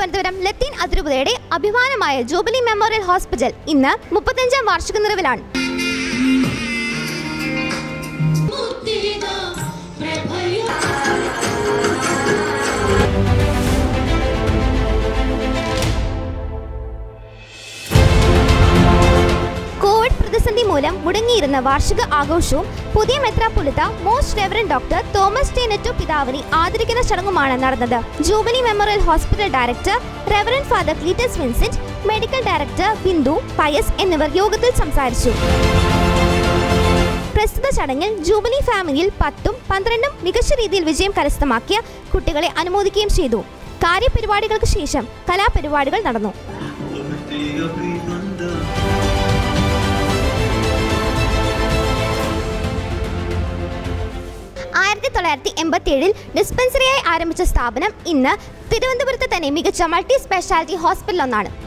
തിരുവനന്തപുരം ലത്തീൻ അതിരൂപതയുടെ അഭിമാനമായ jubilee memorial hospital ഇന്ന് മുപ്പത്തഞ്ചാം വാർഷിക നിറവിലാണ് കോവിഡ് പ്രതിസന്ധി മൂലം മുടങ്ങിയിരുന്ന വാർഷിക ആഘോഷവും പുതിയ മെത്രാപ്പൊലിത്ത most reverend doctor Thomas T Netto പിതാവിനെ ആദരിക്കുന്ന ചടങ്ങുമാണ് നടന്നത് jubilee memorial hospital director reverend father Cletus Vincent medical director Bindu Pius എന്നിവർ യോഗത്തിൽ സംസാരിച്ചു പ്രസ്തുത ചടങ്ങിൽ ജൂബിലി ഫാമിലിയിൽ പത്തും പന്ത്രണ്ടും മികച്ച രീതിയിൽ വിജയം കരസ്ഥമാക്കിയ കുട്ടികളെ അനുമോദിക്കുകയും ചെയ്തു കാര്യപരിപാടികൾക്ക് ശേഷം കലാപരിപാടികൾ നടന്നു ആയിരത്തി തൊള്ളായിരത്തി എൺപത്തി ഏഴിൽ ഡിസ്പെൻസറിയായി ആരംഭിച്ച സ്ഥാപനം ഇന്ന് തിരുവനന്തപുരത്ത് തന്നെ മികച്ച മൾട്ടി സ്പെഷ്യാലിറ്റി ഹോസ്പിറ്റൽ ഒന്നാണ്